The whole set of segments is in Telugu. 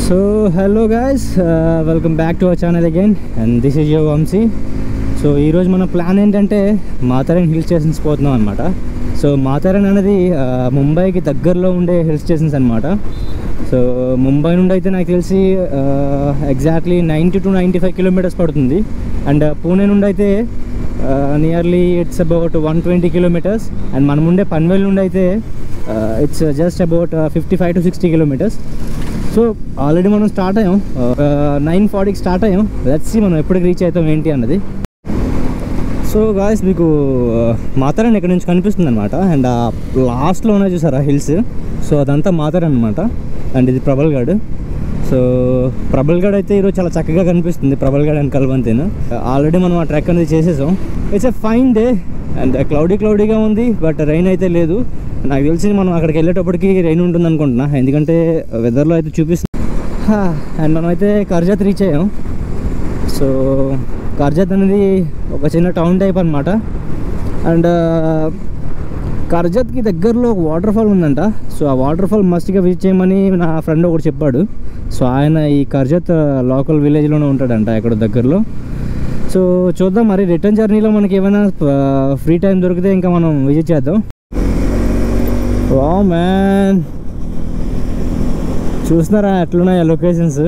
So hello guys welcome back to our channel again and this is your Vamshi so ఈరోజు మన ప్లాన్ ఏంటంటే మాతారన్ హిల్ స్టేషన్స్ పోతున్నాం అనమాట సో మాతారన్ అనేది ఆ, ముంబైకి దగ్గరలో ఉండే హిల్ స్టేషన్స్ అనమాట సో ముంబై నుండి అయితే నాకు తెలిసి exactly ninety to ninety five kilometres పడుతుంది అండ్ పూణే నుండి అయితే nearly it's about one twenty kilometres and మనం ఉండే పన్వేల్ నుండి అయితే it's just about fifty five to sixty kilometres so already మనం స్టార్ట్ అయ్యాం నైన్ ఫార్టీకి స్టార్ట్ అయ్యాం లెట్స్ మనం ఎప్పటికి రీచ్ అవుతాం ఏంటి అన్నది సో గాయస్ మీకు మాతారన్ ఇక్కడ నుంచి కనిపిస్తుంది అనమాట అండ్ ఆ లాస్ట్లో ఉన్నాయి చూసారా హిల్స్ సో అదంతా మాతారన్ అనమాట అండ్ ఇది ప్రబల్గఢ్ సో ప్రబల్గఢ్ అయితే ఈరోజు చాలా చక్కగా కనిపిస్తుంది ప్రబల్గఢ్ అండ్ కల్వంతేను ఆల్రెడీ మనం ఆ ట్రెక్ అనేది చేసేసాం it's a fine day and cloudy క్లౌడీగా ఉంది బట్ రైన్ అయితే లేదు నాకు తెలిసి మనం అక్కడికి వెళ్ళేటప్పటికి రైన్ ఉంటుంది అనుకుంటున్నా ఎందుకంటే వెదర్లో అయితే చూపిస్తుంది అండ్ మనం అయితే కర్జత్ రీచ్ అయ్యాం సో కర్జత్ అనేది ఒక చిన్న టౌన్ టైప్ అనమాట అండ్ కర్జత్కి దగ్గరలో ఒక వాటర్ ఫాల్ ఉందంట సో ఆ వాటర్ ఫాల్ మస్ట్గా విజిట్ చేయమని నా ఫ్రెండ్ ఒకటి చెప్పాడు సో ఆయన ఈ కర్జత్ లోకల్ విలేజ్లోనే ఉంటాడంట ఎక్కడ దగ్గరలో సో చూద్దాం మరి రిటర్న్ జర్నీలో మనకి ఏమైనా ఫ్రీ టైం దొరికితే ఇంకా మనం విజిట్ చేద్దాం వా మ్యాన్ చూస్తున్నారా ఎట్లున్నాయి లొకేషన్స్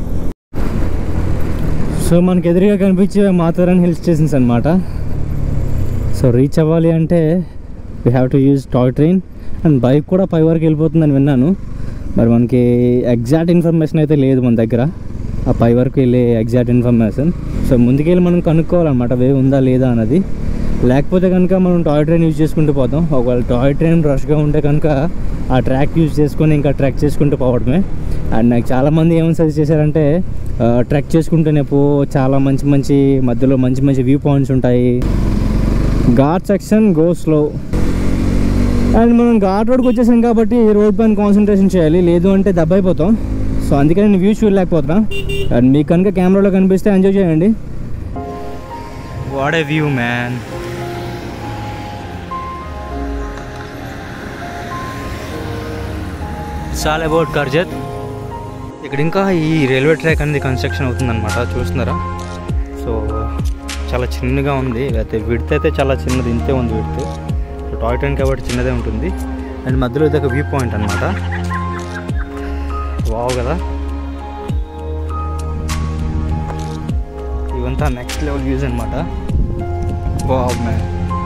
సో మనకి ఎదురుగా కనిపించే మాతారన్ హిల్ స్టేషన్స్ అనమాట సో రీచ్ అవ్వాలి అంటే we have to use toy train and bike కూడా పై వరకు వెళ్ళిపోతుందని విన్నాను మరి మనకి ఎగ్జాక్ట్ ఇన్ఫర్మేషన్ అయితే లేదు మన దగ్గర ఆ పై వరకు వెళ్ళే ఎగ్జాక్ట్ ఇన్ఫర్మేషన్ సో ముందుకెళ్ళి మనం కనుక్కోవాలన్నమాట వే ఉందా లేదా అన్నది లేకపోతే కనుక మనం టాయ్ ట్రైన్ యూజ్ చేసుకుంటూ పోతాం ఒకవేళ టాయ్ ట్రైన్ రష్గా ఉంటే కనుక ఆ ట్రాక్ యూజ్ చేసుకొని ఇంకా ట్రాక్ చేసుకుంటూ పోవడమే అండ్ నాకు చాలామంది ఏమని సజెస్ట్ చేశారంటే ట్రెక్ చేసుకుంటూనే పో చాలా మంచి మంచి మధ్యలో మంచి మంచి వ్యూ పాయింట్స్ ఉంటాయి ghat section go slow and మనం ఘాట్ రోడ్కి వచ్చేసాం కాబట్టి రోడ్ పైన కాన్సన్ట్రేషన్ చేయాలి లేదు అంటే దెబ్బ అయిపోతాం సో అందుకని నేను వ్యూ చూడలేకపోతున్నా అండ్ మీకు కనుక కెమెరాలో కనిపిస్తే ఎంజాయ్ చేయండి వాట్ ఏ వ్యూ మ్యాన్ చాలా అబౌట్ కర్జత్ ఇక్కడ ఇంకా ఈ రైల్వే ట్రాక్ అనేది కన్స్ట్రక్షన్ అవుతుందన్నమాట చూస్తున్నారా సో చాలా చిన్నగా ఉంది అయితే విడత అయితే చాలా చిన్నది ఇంతే ఉంది విడత సో టాయ్ ట్రైన్ కాబట్టి చిన్నదే ఉంటుంది అండ్ మధ్యలో ఇది ఒక వ్యూ పాయింట్ అనమాట వావ్ కదా ఇవంతా నెక్స్ట్ లెవెల్ వ్యూస్ అనమాట wow man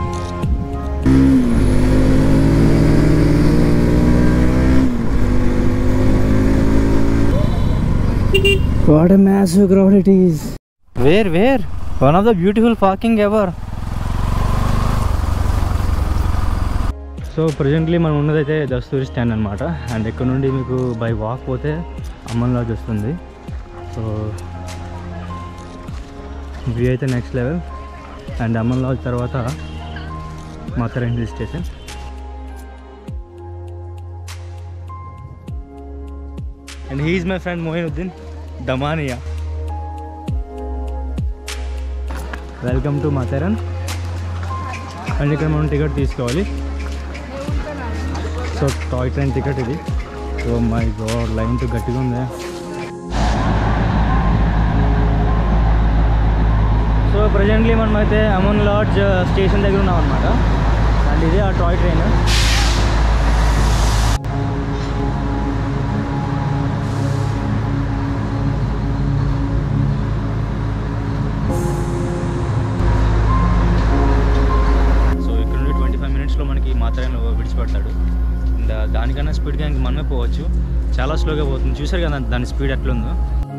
What a massive crowd it is. Where, where? One of the beautiful parking ever. So presently మనం ఉన్నదైతే దస్తూరి స్టాండ్ అనమాట అండ్ ఇక్కడ నుండి మీకు బై వాక్ పోతే అమ్మన్ లాడ్జ్ వస్తుంది సో వ్యూ అయితే next level and Aman lodge తర్వాత Matheran hill station and he's my friend Moinuddin Damania welcome to Matheran and ఇక్కడ మనం టికెట్ తీసుకోవాలి సో టాయ్ ట్రైన్ టికెట్ ఇది so my God line too గట్టిగా ఉంది సో ప్రజెంట్లీ మనం అయితే అమన్ లాడ్జ్ స్టేషన్ దగ్గర ఉన్నాం అనమాట అండ్ ఇది ఆ టాయ్ ట్రైన్ సో ఇక్కడ నుండి ట్వంటీ ఫైవ్ మినిట్స్లో మనకి మాత్రమే విడిచిపెడతాడు అండ్ దానికన్నా స్పీడ్గా ఇంక మనమే పోవచ్చు చాలా స్లోగా పోతుంది చూసారు కదా దాని స్పీడ్ ఎట్లుందో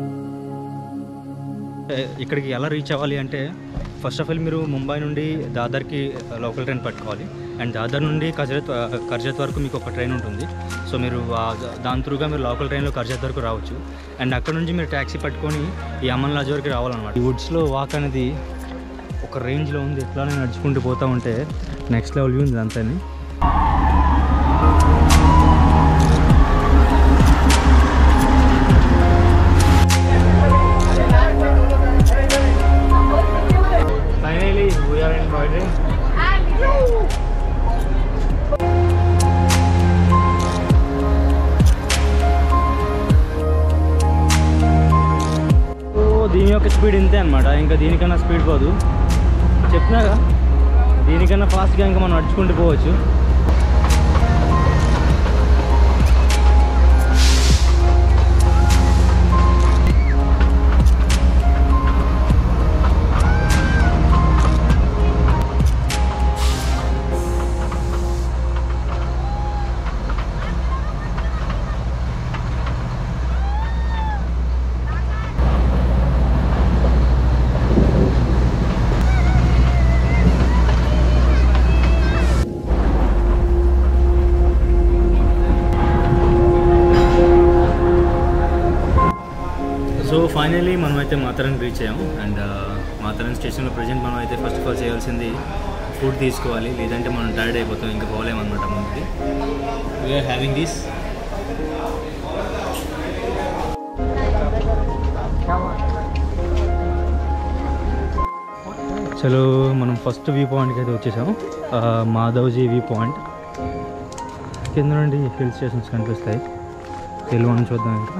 ఏ, ఇక్కడికి ఎలా రీచ్ అవ్వాలి అంటే ఫస్ట్ ఆఫ్ ఆల్ మీరు ముంబై నుండి దాదర్కి లోకల్ ట్రైన్ పట్టుకోవాలి అండ్ దాదర్ నుండి కజరత్ కర్జత్ వరకు మీకు ఒక ట్రైన్ ఉంటుంది సో మీరు ఆ- దాని త్రూగా మీరు లోకల్ ట్రైన్లో కర్జత్ వరకు రావచ్చు అండ్ అక్కడ నుంచి మీరు ట్యాక్సీ పట్టుకొని ఈ అమన్ లాజ్ వరకు రావాలన్నమాట ఈ వుడ్స్లో వాక్ అనేది ఒక రేంజ్లో ఉంది ఎట్లానే నడుచుకుంటూ పోతా ఉంటే నెక్స్ట్ లెవెల్ వ్యూ ఉంది అంతని finally we're in toy train యొక్క స్పీడ్ ఇంతే అనమాట ఇంకా దీనికన్నా స్పీడ్ పోదు చెప్పినాగా దీనికన్నా ఫాస్ట్గా ఇంకా మనం నడుచుకుంటూ పోవచ్చు సో ఫైనలీ మనం అయితే మాతరన్ రీచ్ అయ్యాము అండ్ మాతరన్ స్టేషన్లో ప్రజెంట్ మనం అయితే ఫస్ట్ ఆఫ్ ఆల్ చేయాల్సింది ఫుడ్ తీసుకోవాలి లేదంటే మనం టైర్డ్ అయిపోతాం ఇంకా పోలేమన్నమాట ముందుకి వీఆర్ హ్యావింగ్ దిస్ చలో మనం ఫస్ట్ వ్యూ పాయింట్కి అయితే వచ్చేసాము ఆ, మాధవ్జీ వ్యూ పాయింట్ కింద నుండి హిల్ స్టేషన్స్ కనిపిస్తాయి తెలుగు అని చూద్దాం ఇంకా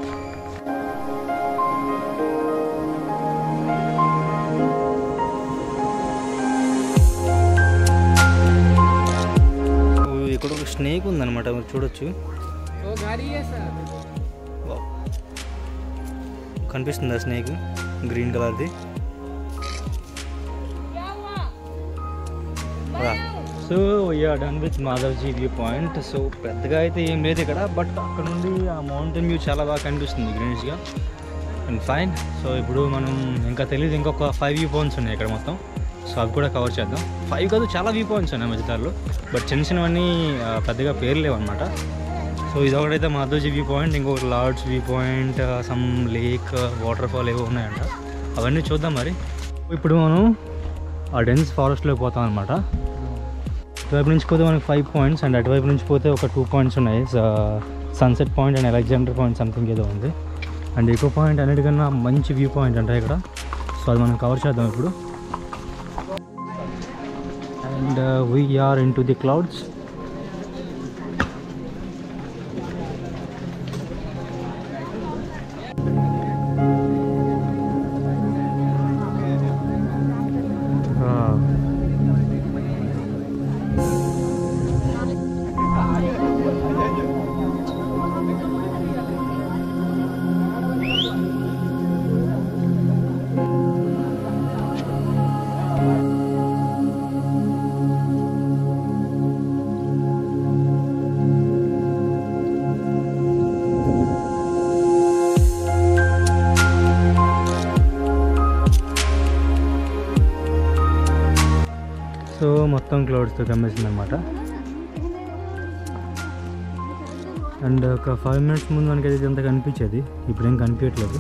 ఓ, ఇక్కడ ఒక స్నేక్ ఉందన్నమాట మీరు చూడొచ్చు వావ్. కనిపిస్తుందా స్నేక్ గ్రీన్ కలర్ది so we're done with Madhavji view point so పెద్దగా అయితే ఏం లేదు ఇక్కడ బట్ అక్కడ నుండి ఆ మౌంటైన్ వ్యూ చాలా బాగా కనిపిస్తుంది గ్రీనిష్గా అండ్ ఫైన్ సో ఇప్పుడు మనం ఇంకా తెలియదు ఇంకొక ఫైవ్ వ్యూ పాయింట్స్ ఉన్నాయి ఇక్కడ మొత్తం సో అవి కూడా కవర్ చేద్దాం ఫైవ్ కాదు చాలా వ్యూ పాయింట్స్ ఉన్నాయి మధ్యదారులో బట్ చిన్న చిన్నవన్నీ ఆ, పెద్దగా పేరు లేవు అనమాట సో ఇదొకటైతే మాధవ్జీ వ్యూ పాయింట్ ఇంకొకటి Lord's view point some lake waterfall ఏవో ఉన్నాయంట అవన్నీ చూద్దాం మరి ఇప్పుడు మనం ఆ డెన్స్ ఫారెస్ట్లోకి పోతాం అనమాట ఇటువైపు నుంచి పోతే మనకి ఫైవ్ పాయింట్స్ అండ్ అటువైపు నుంచి పోతే ఒక టూ పాయింట్స్ ఉన్నాయి sunset point and Alexander point something ఏదో ఉంది అండ్ ఎకో పాయింట్ అన్నిటికన్నా మంచి వ్యూ పాయింట్ అంట ఇక్కడ సో అది మనం కవర్ చేద్దాం ఇప్పుడు and we're into the clouds so మొత్తం క్లౌడ్స్తో కమ్మేసింది అనమాట అండ్ ఒక ఫైవ్ మినిట్స్ ముందు మనకి అది అంత కనిపించేది ఇప్పుడేం కనిపించట్లేదు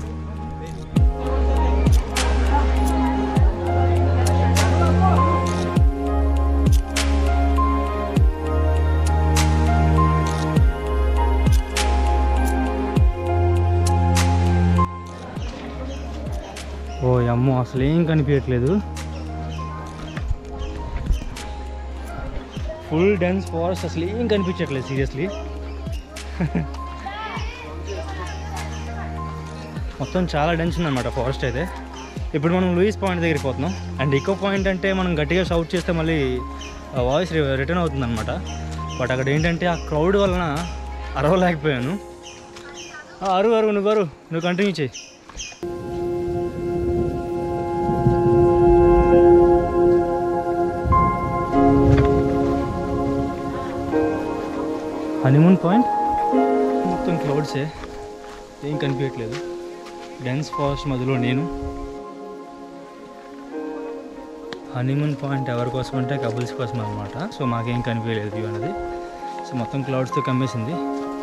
ఓ అమ్మో అసలు ఏం కనిపించట్లేదు ఫుల్ డెన్స్ ఫారెస్ట్ అసలు ఏం కనిపించట్లేదు సీరియస్లీ మొత్తం చాలా డెన్స్ ఉందన్నమాట ఫారెస్ట్ అయితే ఇప్పుడు మనం లూయిస్ పాయింట్ దగ్గరికి పోతున్నాం అండ్ ఇకో పాయింట్ అంటే మనం గట్టిగా షౌట్ చేస్తే మళ్ళీ వాయిస్ రిటర్న్ అవుతుంది అనమాట బట్ అక్కడ ఏంటంటే ఆ క్రౌడ్ వలన అరవలేకపోయాను ఆ, అరువు అరువు నువ్వు అరువు నువ్వు కంటిన్యూ చేయి హనీమూన్ పాయింట్ మొత్తం క్లౌడ్సే ఏం కనిపించట్లేదు డెన్స్ ఫారెస్ట్ మధ్యలో నేను హనీమూన్ పాయింట్ ఎవరి కోసం అంటే కపుల్స్ కోసం అనమాట సో మాకేం కనిపించలేదు వ్యూ అనేది సో మొత్తం క్లౌడ్స్తో కమ్మేసింది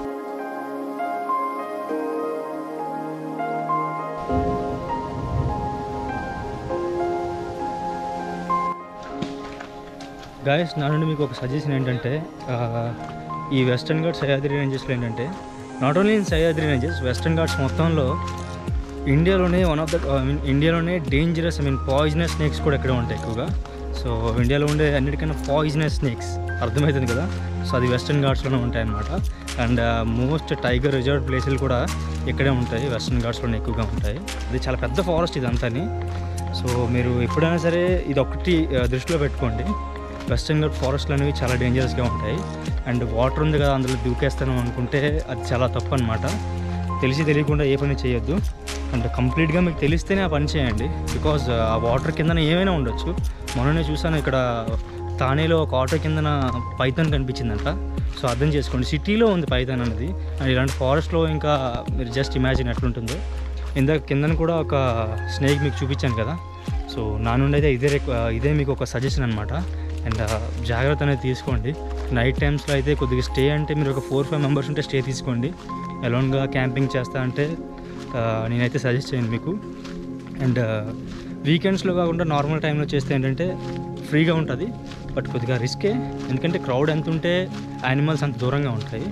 గాయస్ నా నుండి మీకు ఒక సజెషన్ ఏంటంటే ఆ, ఈ వెస్టర్న్ ఘాట్స్ సహ్యాద్రి రేంజెస్లో ఏంటంటే not only in Sahyadri ranges Western Ghats మొత్తంలో ఇండియాలోనే one of the I mean ఇండియాలోనే dangerous I mean poisonous snakes కూడా ఇక్కడ ఉంటాయి ఎక్కువగా సో ఇండియాలో ఉండే అన్నిటికన్నా పాయిజనస్ స్నేక్స్ అర్థమవుతుంది కదా సో అది వెస్ట్రన్ ఘాట్స్లోనే ఉంటాయి అన్నమాట అండ్ మోస్ట్ టైగర్ రిజర్వ్ ప్లేసులు కూడా ఇక్కడే ఉంటాయి వెస్ట్రన్ ఘాట్స్లోనే ఎక్కువగా ఉంటాయి ఇది చాలా పెద్ద ఫారెస్ట్ ఇదంతాని సో మీరు ఎప్పుడైనా సరే ఇది ఒకటి ఆ, దృష్టిలో పెట్టుకోండి వెస్ట్రన్ ఘాట్ ఫారెస్ట్లు అనేవి చాలా డేంజరస్గా ఉంటాయి అండ్ వాటర్ ఉంది కదా అందులో దూకేస్తాను అనుకుంటే అది చాలా తప్పు అనమాట తెలిసి తెలియకుండా ఏ పని చేయొద్దు అండ్ కంప్లీట్గా మీకు తెలిస్తేనే ఆ పని చేయండి బికాజ్ ఆ వాటర్ కిందన ఏమైనా ఉండొచ్చు మొన్ననే చూసాను ఇక్కడ తానేలో ఒక ఆటో కిందన పైథాన్ కనిపించిందంట సో అర్థం చేసుకోండి సిటీలో ఉంది పైథాన్ అనేది అండ్ ఇలాంటి ఫారెస్ట్లో ఇంకా మీరు జస్ట్ ఇమాజిన్ ఎట్లుంటుందో ఇందాక కిందన కూడా ఒక స్నేక్ మీకు చూపించాను కదా సో నా నుండి అయితే ఇదే రిక్- ఇదే మీకు ఒక సజెషన్ అనమాట అండ్ జాగ్రత్త అనేది తీసుకోండి నైట్ టైమ్స్లో అయితే కొద్దిగా స్టే అంటే మీరు ఒక ఫోర్ ఫైవ్ మెంబర్స్ ఉంటే స్టే తీసుకోండి అలోన్గా క్యాంపింగ్ చేస్తా అంటే ఆ, నేనైతే సజెస్ట్ చేయను మీకు అండ్ వీకెండ్స్లో కాకుండా నార్మల్ టైంలో చేస్తే ఏంటంటే ఫ్రీగా ఉంటుంది బట్ కొద్దిగా రిస్కే ఎందుకంటే క్రౌడ్ ఎంత ఉంటే యానిమల్స్ అంత దూరంగా ఉంటాయి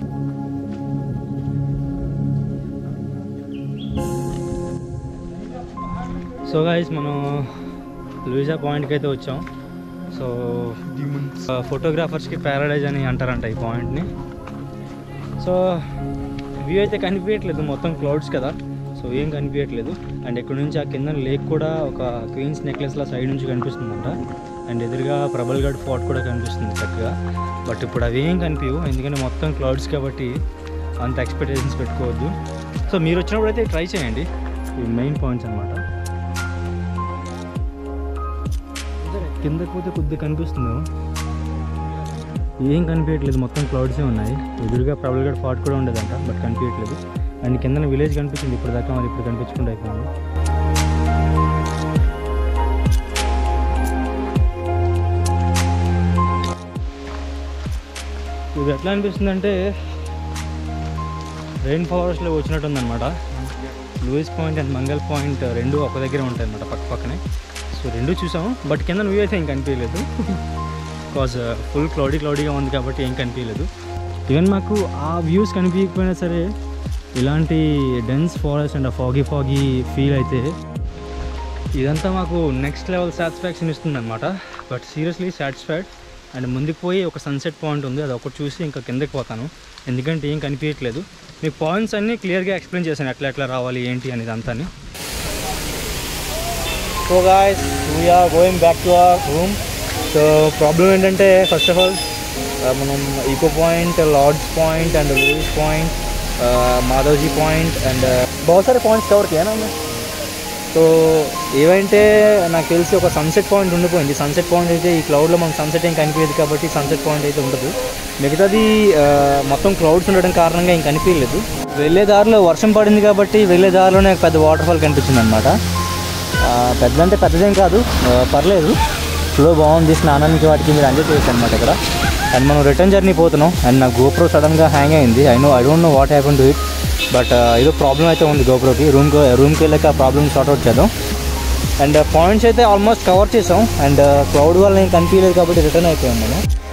సో గాయస్ మనం లూయిజా పాయింట్కి అయితే వచ్చాం సో ఫోటోగ్రాఫర్స్కి ప్యారడైజ్ అని అంటారంట ఈ పాయింట్ని సో వ్యూ అయితే కనిపించట్లేదు మొత్తం క్లౌడ్స్ కదా సో ఏం కనిపించట్లేదు అండ్ ఇక్కడ నుంచి ఆ కింద లేక్ కూడా ఒక క్వీన్స్ నెక్లెస్లా సైడ్ నుంచి కనిపిస్తుందంట అండ్ ఎదురుగా ప్రబల్గఢ్ ఫోర్ట్ కూడా కనిపిస్తుంది చక్కగా బట్ ఇప్పుడు అవి ఏం కనిపించవు ఎందుకంటే మొత్తం క్లౌడ్స్ కాబట్టి అంత ఎక్స్పెక్టేషన్స్ పెట్టుకోవద్దు సో మీరు వచ్చినప్పుడు అయితే ట్రై చేయండి ఇవి మెయిన్ పాయింట్స్ అనమాట కిందకి పోతే కొద్దిగా కనిపిస్తుంది ఏం కనిపించట్లేదు మొత్తం క్లౌడ్సే ఉన్నాయి ఎదురుగా ప్రబల్గఢ్ ఫార్ట్ కూడా ఉండేదంట బట్ కనిపించట్లేదు అండ్ కింద విలేజ్ కనిపించింది ఇప్పుడు దాకా మరి ఇప్పుడు కనిపించకుండా అయిపోయింది ఇది ఎట్లా అనిపిస్తుంది అంటే రెయిన్ ఫారెస్ట్లో వచ్చినట్టుందన్నమాట Louis point and Mangal point రెండు ఒక దగ్గర ఉంటాయి అన్నమాట పక్క పక్కనే సో రెండు చూసాము బట్ కింద వ్యూ అయితే ఏం కనిపించలేదు బికాజ్ ఫుల్ క్లౌడీ క్లౌడీగా ఉంది కాబట్టి ఏం కనిపించలేదు ఈవెన్ మాకు ఆ వ్యూస్ కనిపించకపోయినా సరే ఇలాంటి dense forest and foggy foggy feel అయితే ఇదంతా మాకు నెక్స్ట్ లెవెల్ సాటిస్ఫాక్షన్ ఇస్తుంది అనమాట బట్ సీరియస్లీ సాటిస్ఫైడ్ అండ్ ముందుకు పోయి ఒక సన్సెట్ పాయింట్ ఉంది అది ఒకటి చూసి ఇంకా కిందకి పోతాను ఎందుకంటే ఏం కనిపించట్లేదు మీకు పాయింట్స్ అన్నీ క్లియర్గా ఎక్స్ప్లెయిన్ చేశాను ఎట్లా ఎట్లా రావాలి ఏంటి అనేది అంతా so guys we're going back to our room so problem ఏంటంటే ఫస్ట్ ఆఫ్ ఆల్ మనం echo point Lord's point and Louis point Madhavji point and बहुत सारे पॉइंट्स कवर किया ना हमने సో ఏవంటే నాకు తెలిసి ఒక సన్సెట్ పాయింట్ ఉండిపోయింది సన్సెట్ పాయింట్ అయితే ఈ క్లౌడ్లో మనకు సన్సెట్ ఏం కనిపించదు కాబట్టి సన్సెట్ పాయింట్ అయితే ఉండదు మిగతాది ఆ, మొత్తం క్లౌడ్స్ ఉండడం కారణంగా ఏం కనిపించలేదు వెళ్ళే దారిలో వర్షం పడింది కాబట్టి వెళ్ళే దారిలోనే ఒక పెద్ద వాటర్ ఫాల్ కనిపించింది అనమాట పెద్ద అంటే పెద్దదేం కాదు ఆ, పర్లేదు ఫ్లో బాగుంది స్నానానికి వాటికి మీరు ఎంజాయ్ చేయొచ్చు అనమాట ఇక్కడ అండ్ మనం రిటర్న్ జర్నీ పోతున్నాం అండ్ నా గోప్రో సడన్గా హ్యాంగ్ అయింది I know I don't know what happen to it but ఏదో ప్రాబ్లం అయితే ఉంది గోప్రోకి రూమ్కి రూమ్కి వెళ్ళాక ఆ ప్రాబ్లమ్ సార్ట్అవుట్ చేద్దాం అండ్ పాయింట్స్ అయితే ఆల్మోస్ట్ కవర్ చేసాం అండ్ క్లౌడ్ వల్ల ఏం కనిపించలేదు కాబట్టి రిటర్న్ అయిపోయాం మనం